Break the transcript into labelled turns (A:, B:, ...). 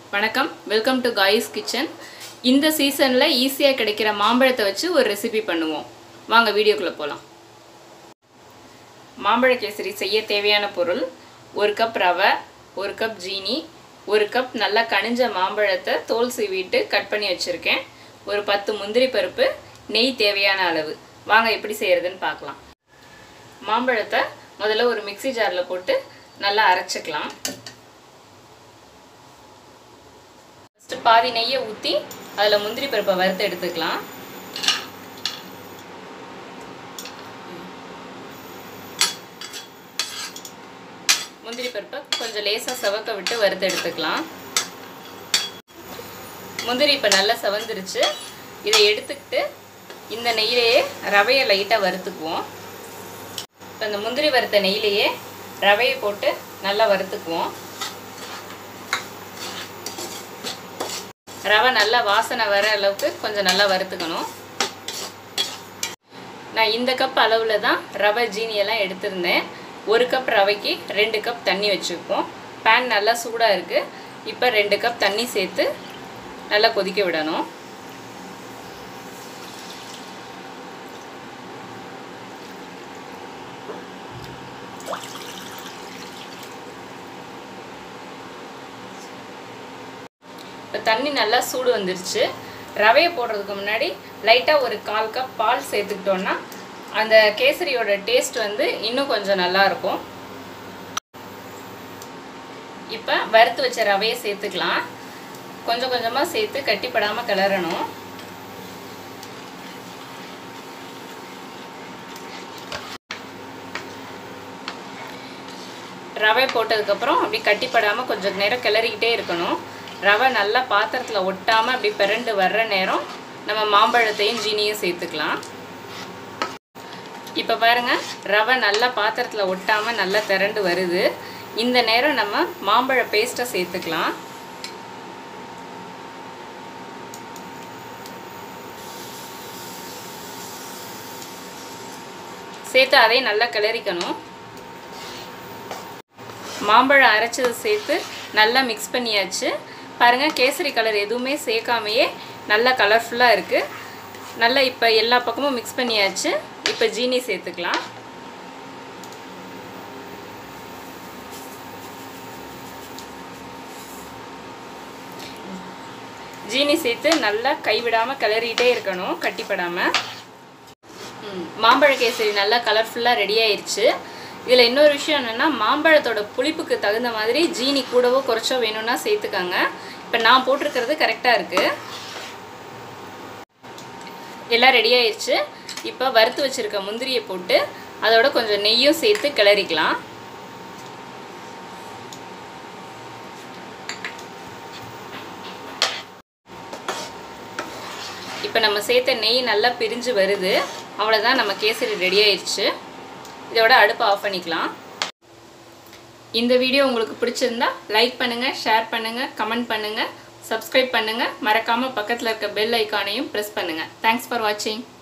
A: வணக்கம் welcome to guys kitchen இந்த சீசனில் ஈஸியாக கிடைக்கிற மாம்பழத்தை வச்சு ஒரு ரெசிபி பண்ணுவோம் வாங்க வீடியோக்குள்ளே போகலாம் மாம்பழ கேசரி செய்ய தேவையான பொருள் ஒரு கப் ரவை ஒரு கப் ஜீனி ஒரு கப் நல்லா கனிஞ்ச மாம்பழத்தை தோல் சீவிட்டு கட் பண்ணி வச்சுருக்கேன் ஒரு பத்து முந்திரி பருப்பு நெய் தேவையான அளவு வாங்க எப்படி செய்கிறதுன்னு பார்க்கலாம் மாம்பழத்தை முதல்ல ஒரு மிக்ஸி ஜாரில் போட்டு நல்லா அரைச்சிக்கலாம் ஃபஸ்ட்டு பாதி நெய்யை ஊற்றி அதில் முந்திரி பருப்பை வறுத்து எடுத்துக்கலாம் முந்திரி பருப்பை கொஞ்சம் லேசாக செவக்க விட்டு வறுத்து எடுத்துக்கலாம் முந்திரி இப்போ நல்லா செவந்துருச்சு இதை எடுத்துக்கிட்டு இந்த நெய்யிலேயே ரவையை லைட்டாக வறுத்துக்குவோம் இப்போ இந்த முந்திரி வறுத்த நெய்யிலேயே ரவையை போட்டு நல்லா வறுத்துக்குவோம் ரவை நல்லா வாசனை வர அளவுக்கு கொஞ்சம் நல்லா வறுத்துக்கணும் நான் இந்த கப் அளவில் தான் ரவை ஜீனியெல்லாம் எடுத்திருந்தேன் ஒரு கப் ரவைக்கு ரெண்டு கப் தண்ணி வச்சுருப்போம் பேன் நல்லா சூடாக இருக்குது இப்போ ரெண்டு கப் தண்ணி சேர்த்து நல்லா கொதிக்க விடணும் இப்போ தண்ணி நல்லா சூடு வந்துருச்சு ரவையை போடுறதுக்கு முன்னாடி லைட்டாக ஒரு கால் கப் பால் சேர்த்துக்கிட்டோன்னா அந்த கேசரியோட டேஸ்ட் வந்து இன்னும் கொஞ்சம் நல்லாயிருக்கும் இப்போ வறுத்து வச்ச ரவையை சேர்த்துக்கலாம் கொஞ்சம் கொஞ்சமாக சேர்த்து கட்டிப்படாமல் கிளறணும் ரவை போட்டதுக்கப்புறம் அப்படி கட்டிப்படாமல் கொஞ்சம் நேரம் கிளறிக்கிட்டே இருக்கணும் ரவை நல்லா பாத்திரத்தில் ஒட்டாமல் அப்படி பிறண்டு வர்ற நேரம் நம்ம மாம்பழத்தையும் ஜீனியும் சேர்த்துக்கலாம் இப்போ பாருங்கள் ரவை நல்லா பாத்திரத்தில் ஒட்டாமல் நல்லா திரண்டு வருது இந்த நேரம் நம்ம மாம்பழ பேஸ்ட்டை சேர்த்துக்கலாம் சேர்த்து அதையும் நல்லா கிளறிக்கணும் மாம்பழம் அரைச்சதை சேர்த்து நல்லா மிக்ஸ் பண்ணியாச்சு பாருங்கள் கேசரி கலர் எதுவுமே சேர்க்காமையே நல்லா கலர்ஃபுல்லாக இருக்குது நல்லா இப்போ எல்லா பக்கமும் மிக்ஸ் பண்ணியாச்சு இப்போ ஜீனி சேர்த்துக்கலாம் ஜீனி சேர்த்து நல்லா கைவிடாமல் கிளறிட்டே இருக்கணும் கட்டிப்படாமல் மாம்பழ கேசரி நல்லா கலர்ஃபுல்லாக ரெடி ஆயிடுச்சு இதில் இன்னொரு விஷயம் என்னென்னா மாம்பழத்தோட புளிப்புக்கு தகுந்த மாதிரி ஜீனி கூடவோ குறைச்சோ வேணும்னா சேர்த்துக்கோங்க இப்போ நான் போட்டிருக்கிறது கரெக்டாக இருக்குது எல்லாம் ரெடி ஆயிடுச்சு இப்போ வறுத்து வச்சுருக்க முந்திரியை போட்டு அதோட கொஞ்சம் நெய்யும் சேர்த்து கிளறிக்கலாம் இப்போ நம்ம சேர்த்த நெய் நல்லா பிரிஞ்சு வருது அவ்வளோதான் நம்ம கேசரி ரெடி ஆயிடுச்சு இதோட அடுப்பை ஆஃப் பண்ணிக்கலாம் இந்த வீடியோ உங்களுக்கு பிடிச்சிருந்தா லைக் பண்ணுங்கள் ஷேர் பண்ணுங்கள் கமெண்ட் பண்ணுங்கள் சப்ஸ்கிரைப் பண்ணுங்கள் மறக்காமல் பக்கத்தில் இருக்க பெல் ஐக்கானையும் ப்ரெஸ் பண்ணுங்கள் தேங்க்ஸ் ஃபார் வாட்சிங்